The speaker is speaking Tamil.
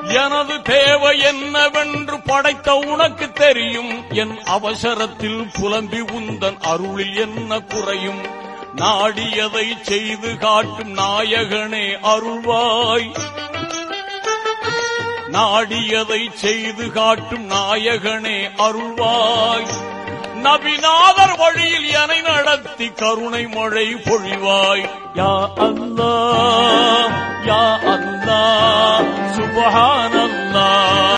எனது தேவை என்னவென்று படைத்த உனக்கு தெரியும் என் அவசரத்தில் புலம்பி உந்தன் அருளில் என்ன குறையும் நாடியதை செய்து காட்டும் நாயகனே அருள்வாய் நாடியதை செய்து காட்டும் நாயகனே அருள்வாய் நபிநாதர் வழியில் எனை நடத்தி கருணை மழை பொழிவாய் யா அல்லா யா அல்லா சுபஹானல்லா